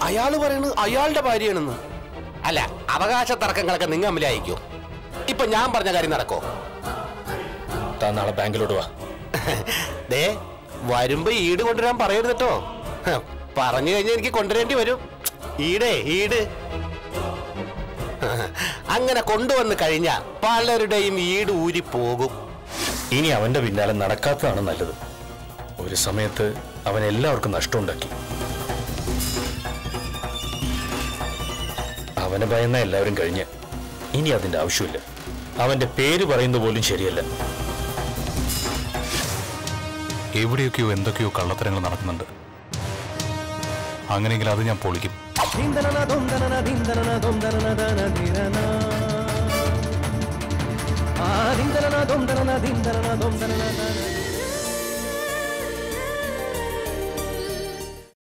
അയാള് പറയുന്നത് അയാളുടെ ഭാര്യയാണെന്ന് അല്ല അവകാശ തർക്കങ്ങളൊക്കെ നിങ്ങൾ തമ്മിലായിരിക്കും ഇപ്പൊ ഞാൻ പറഞ്ഞ കാര്യം നടക്കോ താൻ നാളെ ബാങ്കിലോട്ട് വാ ദേ വരുമ്പോ ഈട് കൊണ്ടുവരാൻ പറയരുത് കേട്ടോ ഹ, പറഞ്ഞു കഴിഞ്ഞാൽ എനിക്ക് കൊണ്ടുവരേണ്ടി വരും ഈടേ ഈട് അങ്ങനെ കൊണ്ടുവന്ന് കഴിഞ്ഞാൽ പലരുടെയും ഈട് ഊരി പോകും ഇനി അവന്റെ പിന്നാലെ നടക്കാത്തതാണ് നല്ലത് ഒരു സമയത്ത് അവൻ എല്ലാവർക്കും നഷ്ടമുണ്ടാക്കി അവനെ ഭയന്ന എല്ലാവരും കഴിഞ്ഞ് ഇനി അതിന്റെ ആവശ്യമില്ല അവന്റെ പേര് പറയുന്നത് പോലും ശരിയല്ല എവിടെയൊക്കെയോ എന്തൊക്കെയോ കള്ളത്തരങ്ങൾ നടക്കുന്നുണ്ട് അങ്ങനെയെങ്കിൽ അത് ഞാൻ പൊളിക്കും ആ ദിന്തരന ദൊന്തരന ദിന്തരന ദൊന്തരന